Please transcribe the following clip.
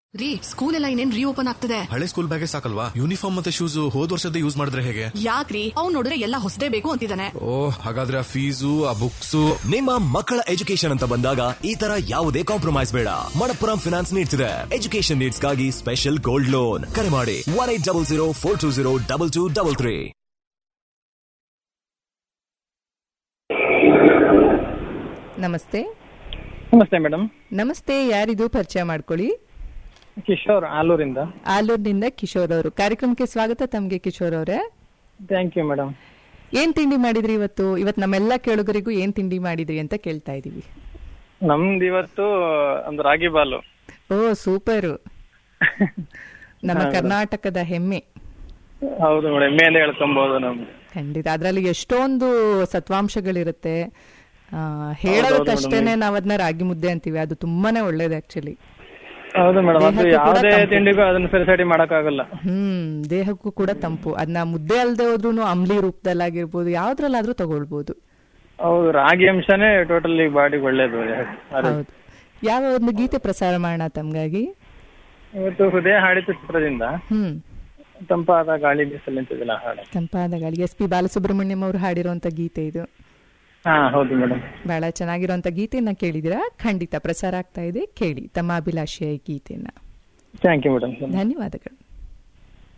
ರೀ ಸ್ಕೂಲ್ ಎಲ್ಲ ಇನ್ನೇನ್ ರೀಓಪನ್ ಆಗ್ತದೆ ಹಳೆ ಸ್ಕೂಲ್ ಬ್ಯಾಗೆ ಸಾಕಲ್ವಾ ಯೂನಿಫಾರ್ಮ್ ಮತ್ತೆ ಶೂಸ್ ಹೋದ್ ವರ್ಷದ ಯೂಸ್ ಮಾಡಿದ್ರೆ ಹೇಗೆ ಯಾಕ್ರಿ ಅವ್ನ್ ನೋಡಿದ್ರೆ ಎಲ್ಲ ಹೊಸದೇ ಬೇಕು ಅಂತಿದ್ದಾನೆ ಓ ಹಾಗಾದ್ರೆ ಆ ಫೀಸು ಆ ಬುಕ್ಸು ನಿಮ್ಮ ಮಕ್ಕಳ ಎಜುಕೇಶನ್ ಅಂತ ಬಂದಾಗ ಈ ತರ ಯಾವುದೇ ಕಾಂಪ್ರಮೈಸ್ ಬೇಡ ಮಣಪ್ಪುರಂ ಫಿನಾನ್ಸ್ ನೀಡ್ತಿದೆ ಎಜುಕೇಶನ್ ನೀಡ್ಸ್ಗಾಗಿ ಸ್ಪೆಷಲ್ ಗೋಲ್ಡ್ ಲೋನ್ ಕರೆ ಮಾಡಿ one eight double zero four two zero double two double three ನಮಸ್ತೆ ನಮಸ್ತೆ ಮೇಡಮ್ ನಮಸ್ತೆ ಯಾರಿದು ಪರಿಚಯ ಮಾಡ್ಕೊಳ್ಳಿ ಕಿಶೋರ್ ಆಲೂರಿಂದ ಆಲೂರಿನಿಂದ ಕಿಶೋರ್ ಅವರು ಕಾರ್ಯಕ್ರಮಕ್ಕೆ ಸ್ವಾಗತ ತಮಗೆ ಕಿಶೋರ್ ಅವರೇ ಥ್ಯಾಂಕ್ ಯು ಮೇಡಮ್ ಏನ್ ತಿಂಡಿ ಮಾಡಿದ್ರಿ ಇವತ್ತು ಇವತ್ತು ನಮ್ಮೆಲ್ಲ ಕೇಳುಗರಿಗೂ ಏನ್ ತಿಂಡಿ ಮಾಡಿದ್ರಿ ಅಂತ ಕೇಳ್ತಾ ಇದೀವಿ ನಮ್ದು ಇವತ್ತು ಒಂದು ರಾಗಿ ಬಾಲು ಓ ಸೂಪರ್ ನಮ್ಮ ಕರ್ನಾಟಕದ ಹೆಮ್ಮೆ ಹೌದು ಮೇಡಮ್ ಮೇಲೆ ಹೇಳ್ಕೊಬಹುದು ನಮ್ಗೆ ಖಂಡಿತ ಅದರಲ್ಲಿ ಎಷ್ಟೊಂದು ಸತ್ವಾಂಶಗಳಿರುತ್ತೆ ಆ, ಹೇಳೋದಕ್ಕಷ್ಟೇನೆ ನಾವ್ ಅದನ್ನ ರಾಗಿ ಮುದ್ದೆ ಅಂತೀವಿ ಅದು ತುಂಬಾನೇ ಒಳ್ಳೇದು ಆಕ್ಚುಲಿ ಹೌದು ಮೇಡಮ್ ಅದು ದೇಹಕ್ಕೂ ಕೂಡ ಯಾವುದೇ ತಂಪು. ತಿಂಡಿಗೂ ಅದನ್ನ ಸರಿಸಾಟಿ ಮಾಡಕ್ಕಾಗಲ್ಲ ಹ್ಮ್ ದೇಹಕ್ಕೂ ಕೂಡ ತಂಪು ಅದನ್ನ ಮುದ್ದೆ ಅಲ್ದೆ ಹೋದ್ರು ಅಂಬ್ಲಿ ರೂಪದಲ್ಲಾಗಿರ್ಬೋದು ಯಾವ್ದ್ರಲ್ಲಾದ್ರೂ ತಗೊಳ್ಬೋದು ಹೌದು ರಾಗಿ ಅಂಶನೇ ಟೋಟಲಿ ಬಾಡಿಗೆ ಒಳ್ಳೇದು ಹೌದು ಯಾವ ಒಂದು ಗೀತೆ ಪ್ರಸಾರ ಮಾಡೋಣ ತಮ್ಗಾಗಿ ಇವತ್ತು ಹೃದಯ ಹಾಡಿತು ಚಿತ್ರದಿಂದ ಹ್ಮ್ ತಂಪಾದ ಗಾಳಿ ಬೀಸಲು ನಿಂತಿದ್ದಿಲ್ಲ ಹಾಡು ತಂಪಾದ ಗಾಳಿ ಎಸ್ ಪಿ ಬಾಲಸುಬ್ರಹ್ಮಣ್ಯಂ ಅವರು ಹಾಡಿರುವಂತ ಗೀತೆ ಇದು ಹಾ ಹೌದು ಮೇಡಮ್ ಬಹಳ ಚೆನ್ನಾಗಿರುವಂತ ಗೀತೆಯನ್ನ ಕೇಳಿದಿರಾ ಖಂಡಿತ ಪ್ರಸಾರ ಆಗ್ತಾ ಇದೆ ಕೇಳಿ ತಮ್ಮ ಅಭಿಲಾಷೆಯ ಈ ಗೀತೆಯನ್ನ ಥ್ಯಾಂಕ್ ಯು ಮೇಡಮ್ ಧನ್ಯವಾದಗಳು